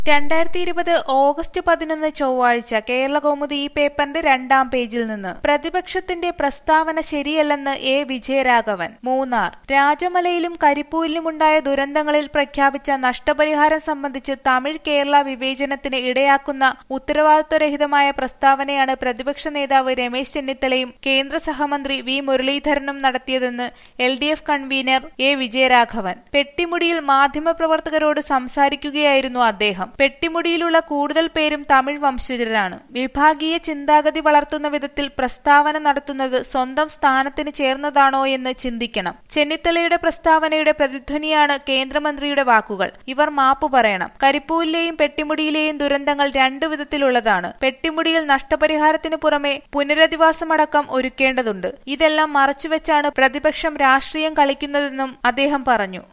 രണ്ടായിരത്തി ഇരുപത് ഓഗസ്റ്റ് പതിനൊന്ന് ചൊവ്വാഴ്ച കേരളകൗമുദി ഈ പേപ്പറിന്റെ രണ്ടാം പേജിൽ നിന്ന് പ്രതിപക്ഷത്തിന്റെ പ്രസ്താവന ശരിയല്ലെന്ന് എ വിജയരാഘവൻ മൂന്നാർ രാജമലയിലും കരിപ്പൂരിലുമുണ്ടായ ദുരന്തങ്ങളിൽ പ്രഖ്യാപിച്ച നഷ്ടപരിഹാരം സംബന്ധിച്ച് തമിഴ് കേരള വിവേചനത്തിന് ഇടയാക്കുന്ന ഉത്തരവാദിത്വരഹിതമായ പ്രസ്താവനയാണ് പ്രതിപക്ഷ നേതാവ് രമേശ് ചെന്നിത്തലയും കേന്ദ്ര സഹമന്ത്രി വി മുരളീധരനും നടത്തിയതെന്ന് L D F convener A Vijayaraghavan പെട്ടിമുടിയിൽ മാധ്യമപ്രവർത്തകരോട് സംസാരിക്കുകയായിരുന്നു അദ്ദേഹം പെട്ടിമുടിയിലുള്ള കൂടുതൽ പേരും തമിഴ് വംശജരാണ് വിഭാഗീയ ചിന്താഗതി വളർത്തുന്ന വിധത്തിൽ പ്രസ്താവന നടത്തുന്നത് സ്വന്തം സ്ഥാനത്തിന് ചേർന്നതാണോ എന്ന് ചിന്തിക്കണം ചെന്നിത്തലയുടെ പ്രസ്താവനയുടെ പ്രതിധ്വനിയാണ് കേന്ദ്രമന്ത്രിയുടെ വാക്കുകൾ ഇവർ മാപ്പു പറയണം കരിപ്പൂരിലെയും പെട്ടിമുടിയിലെയും ദുരന്തങ്ങൾ രണ്ടു വിധത്തിലുള്ളതാണ് പെട്ടിമുടിയിൽ നഷ്ടപരിഹാരത്തിന് പുറമെ പുനരധിവാസമടക്കം ഒരുക്കേണ്ടതുണ്ട് ഇതെല്ലാം മറച്ചുവെച്ചാണ് പ്രതിപക്ഷം രാഷ്ട്രീയം കളിക്കുന്നതെന്നും അദ്ദേഹം പറഞ്ഞു